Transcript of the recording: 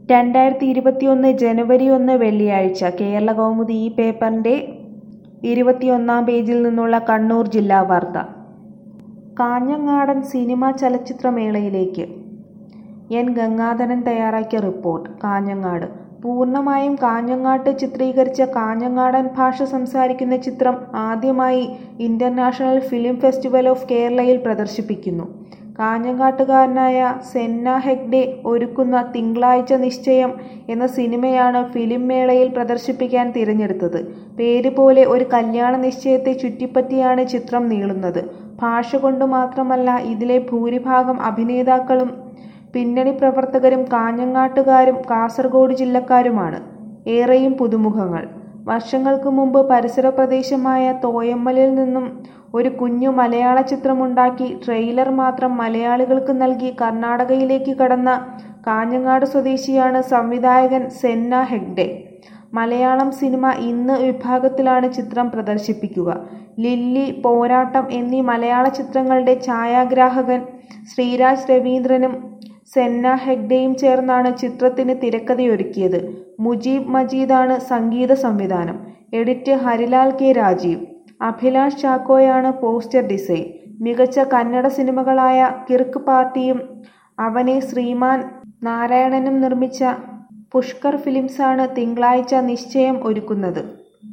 രണ്ടായിരത്തി ഇരുപത്തിയൊന്ന് ജനുവരി ഒന്ന് വെള്ളിയാഴ്ച കേരളകൗമുദി ഈ പേപ്പറിൻ്റെ ഇരുപത്തിയൊന്നാം പേജിൽ നിന്നുള്ള കണ്ണൂർ ജില്ലാ വാർത്ത കാഞ്ഞങ്ങാടൻ സിനിമാ ചലച്ചിത്രമേളയിലേക്ക് എൻ ഗംഗാധരൻ തയ്യാറാക്കിയ റിപ്പോർട്ട് കാഞ്ഞങ്ങാട് പൂർണ്ണമായും കാഞ്ഞങ്ങാട്ട് ചിത്രീകരിച്ച കാഞ്ഞങ്ങാടൻ ഭാഷ സംസാരിക്കുന്ന ചിത്രം ആദ്യമായി ഇന്റർനാഷണൽ ഫിലിം ഫെസ്റ്റിവൽ ഓഫ് കേരളയിൽ പ്രദർശിപ്പിക്കുന്നു കാഞ്ഞങ്ങാട്ടുകാരനായ സെന്ന ഹെഗ്ഡെ ഒരുക്കുന്ന തിങ്കളാഴ്ച നിശ്ചയം എന്ന സിനിമയാണ് ഫിലിം മേളയിൽ പ്രദർശിപ്പിക്കാൻ തിരഞ്ഞെടുത്തത് പേര് പോലെ ഒരു കല്യാണ നിശ്ചയത്തെ ചുറ്റിപ്പറ്റിയാണ് ചിത്രം നീളുന്നത് ഭാഷ കൊണ്ട് മാത്രമല്ല ഇതിലെ ഭൂരിഭാഗം അഭിനേതാക്കളും പിന്നണി പ്രവർത്തകരും കാഞ്ഞങ്ങാട്ടുകാരും കാസർഗോഡ് ജില്ലക്കാരുമാണ് ഏറെയും പുതുമുഖങ്ങൾ വർഷങ്ങൾക്ക് മുമ്പ് പരിസര പ്രദേശമായ തോയമ്മലിൽ നിന്നും ഒരു കുഞ്ഞു മലയാള ചിത്രമുണ്ടാക്കി ട്രെയിലർ മാത്രം മലയാളികൾക്ക് നൽകി കർണാടകയിലേക്ക് കടന്ന കാഞ്ഞങ്ങാട് സ്വദേശിയാണ് സംവിധായകൻ സെന്ന ഹെഗ്ഡെ മലയാളം സിനിമ ഇന്ന് വിഭാഗത്തിലാണ് ചിത്രം പ്രദർശിപ്പിക്കുക ലില്ലി പോരാട്ടം എന്നീ മലയാള ചിത്രങ്ങളുടെ ഛായാഗ്രാഹകൻ ശ്രീരാജ് രവീന്ദ്രനും സെന്ന ഹെഗ്ഡെയും ചേർന്നാണ് ചിത്രത്തിന് തിരക്കഥയൊരുക്കിയത് മുജീബ് മജീദാണ് സംഗീത സംവിധാനം എഡിറ്റ് ഹരിലാൽ കെ രാജീവ് അഭിലാഷ് ചാക്കോയാണ് പോസ്റ്റർ ഡിസൈൻ മികച്ച കന്നഡ സിനിമകളായ കിർക്ക് പാർട്ടിയും അവനെ ശ്രീമാൻ നാരായണനും നിർമ്മിച്ച പുഷ്കർ ഫിലിംസാണ് തിങ്കളാഴ്ച നിശ്ചയം ഒരുക്കുന്നത്